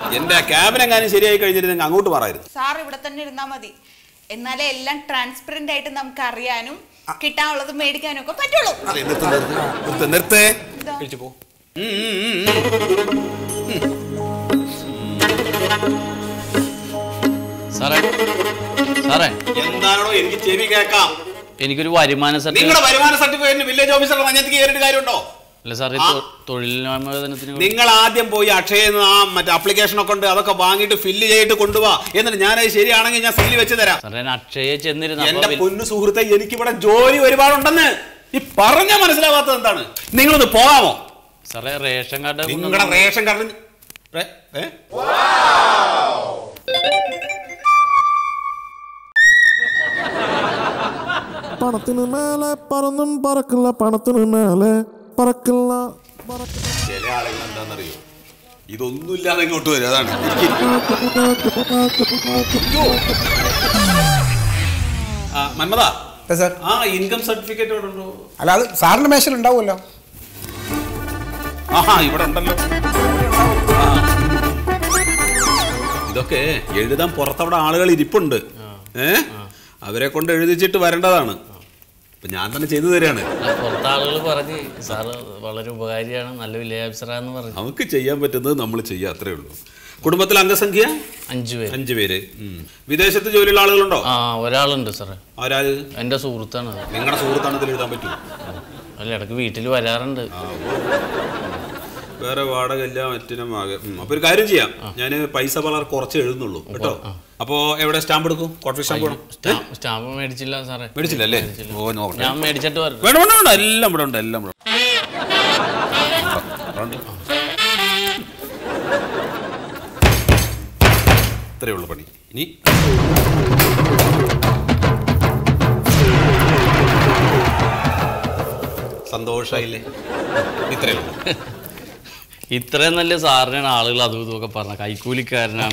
എന്റെ ക്യാബിൻ എങ്ങാനും ശരിയായി കഴിഞ്ഞിരുന്നെങ്കിൽ അങ്ങോട്ട് മാറായിരുന്നു സാർ ഇവിടെ തന്നെ ഇരുന്നാ മതി എന്നാലേ എല്ലാം ട്രാൻസ്പെറന്റ് ആയിട്ട് നമുക്ക് അറിയാനും കിട്ടാനുള്ളത് മേടിക്കാനും ഒക്കെ പറ്റുള്ളൂ അതെ, നിർത്ത്, നിർത്ത്, നിർത്ത്, നിർത്ത്. ഇതാ. കഴിച്ചു പോ ഉം, ഉം, ഉം, ഉം. സാറേ സാറേ എന്താണോ എനിക്ക് ചെവി കേൾക്കാം എനിക്കൊരു വരുമാന സർട്ടിഫിക്കറ്റ് നിങ്ങളുടെ വരുമാന സർട്ടിഫിക്കറ്റിന് വില്ലേജ് ഓഫീസറുടെ മഞ്ഞത്തേക്ക് കയറിയിട്ട് കാര്യമുണ്ടോ അല്ല സാറേ ആ. തൊഴിലിനാമോദനത്തിന് നിങ്ങൾ ആദ്യം പോയി അക്ഷയയിൽ നിന്ന് ആ മറ്റേ അപ്ലിക്കേഷൻ ഒക്കെ ഉണ്ട് അതൊക്കെ വാങ്ങിയിട്ട് ഫില്ല് ചെയ്തിട്ട് കൊണ്ടുപോവാ എന്നിട്ട് ഞാനത് ശരിയാണെങ്കിൽ ഞാൻ സീൽ വെച്ച് തരാം സാറേ ഞാൻ അക്ഷയെ ചെന്നിരുന്നു എന്റെ അപ്പൊ വിൽ- പൊന്നു സുഹൃത്തെ എനിക്കിവിടെ ജോലി ഒരുപാടുണ്ടെന്ന് ഈ പറഞ്ഞ മനസ്സിലാവാത്തത് എന്താണ് നിങ്ങളൊന്ന് പോകാമോ സാറേ റേഷൻ കാർഡ് നിങ്ങളുടെ റേഷൻ കാർഡിന് റേ- ഏ? പണത്തിന് മേലെ പറന്നും പറക്കില്ല പണത്തിന് മേലെ പറക്കില്ല പറക്കില്ല ചില ആളുകൾ എന്താണെന്നറിയോ ഇതൊന്നുമില്ലാതെ ഇങ്ങോട്ട് വരും അതാണ് ആ, മന്മത അതെ സാർ ആ ഇൻകം സർട്ടിഫിക്കറ്റ് ഇവിടെ ഉണ്ടോ അല്ല അത് സാറിന്റെ മേശയിൽ ഉണ്ടാവുമല്ലോ ആഹാ ഇവിടെ ഉണ്ടല്ലോ ആ. ഇതൊക്കെ എഴുതാൻ പുറത്തവിടെ ആളുകൾ ഇരിപ്പുണ്ട് ഏ അവരെ കൊണ്ട് എഴുതിച്ചിട്ട് വരേണ്ടതാണ് ഇപ്പൊ ഞാൻ തന്നെ ചെയ്തു തരാണ് പുറത്തെ ആളുകൾ പറഞ്ഞ് സാറ് വളരെ ഉപകാരിയാണ് നല്ല വില്ലേജ് ഓഫീസറാന്ന് പറഞ്ഞു നമുക്ക് ചെയ്യാൻ പറ്റുന്നത് നമ്മൾ ചെയ്യുക അത്രേ ഉള്ളൂ കുടുംബത്തിൽ അംഗസംഖ്യ അഞ്ചു പേര് അഞ്ചു പേര് ഉം. വിദേശത്ത് ജോലിയുള്ള ആളുകളുണ്ടോ ആ ഒരാളുണ്ട് സാറേ ആരാത് എൻ്റെ സുഹൃത്താണ് അത് നിങ്ങളുടെ സുഹൃത്താണ് ഇതിൽ എഴുതാൻ പറ്റൂ അല്ല ഇടയ്ക്ക് വീട്ടിൽ വരാറുണ്ട് വേറെ വാടക ഇല്ല മറ്റിനും ആകെ ഉം. അപ്പൊ ഒരു കാര്യം ചെയ്യാം ഞാൻ പൈസ വളരെ കുറച്ച് എഴുതുന്നുള്ളൂ കേട്ടോ അപ്പോ എവിടെ സ്റ്റാമ്പ് എടുക്കും കോട്ടറി സ്റ്റാമ്പ് വേണം സ്റ്റാ- സ്റ്റാമ്പ് മേടിച്ചില്ല സാറേ മേടിച്ചില്ല അല്ലേ ഓ നോക്കട്ടെ ഞാൻ മേടിച്ചിട്ട് വരണം വേണ്ട വേണ്ട വേണ്ട എല്ലാം ഇവിടെ ഉണ്ട് എല്ലാം ഇവിടെ ഉണ്ട്. ഉണ്ട്. ഇത്രയേ ഉള്ളൂ പണി ഇനി സന്തോഷായില്ലേ ഇത്രയേ ഉള്ളൂ ഇത്രയും നല്ല സാറിനാണ് ആളുകൾ അതും ഇതും ഒക്കെ പറഞ്ഞ കൈക്കൂലിക്കാരനാണ്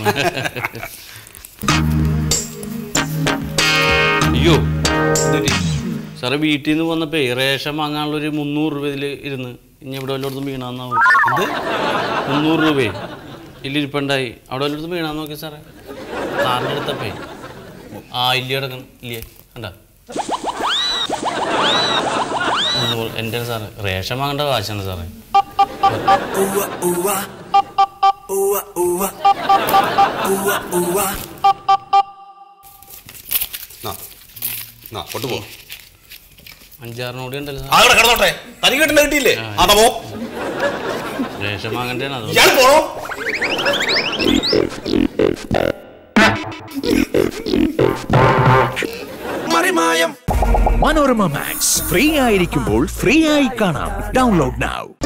അയ്യോ എന്തുപറ്റി? സാറേ വീട്ടിൽ നിന്ന് വന്നപ്പോ റേഷൻ വാങ്ങാനുള്ള ഒരു മുന്നൂറ് രൂപ ഇതിൽ ഇരുന്ന് ഇനി ഇവിടെ വല്ലയിടത്തും വീണാന്നാവും എന്ത് മുന്നൂറ് രൂപയെ ഇല്ലിരിപ്പുണ്ടായി അവിടെ വല്ലയിടത്തും വീണാന്ന് നോക്കി സാറേ സാറിൻ്റെ അടുത്തപ്പേ ആ ഇല്ലി കിടക്കണം ഇല്ലേ കണ്ട എൻ്റെ സാറേ റേഷൻ വാങ്ങേണ്ട കാശാണ് സാറേ നാ നാ കൊണ്ടുപോ അഞ്ചാറിന് കൂടി ഉണ്ടല്ലോ സാർ അവിടെ കിടന്നോട്ടെ തനിക്ക് കിട്ടുന്ന കിട്ടിയില്ലേ അതാ പോ റേഷൻ വാങ്ങണ്ടേണ് അതുകൊണ്ട് ഇയാൾ പോണോ മനോരമ മാക്സ് ഫ്രീ ആയിരിക്കുമ്പോൾ ഫ്രീ ആയി കാണാം ഡൗൺലോഡ് now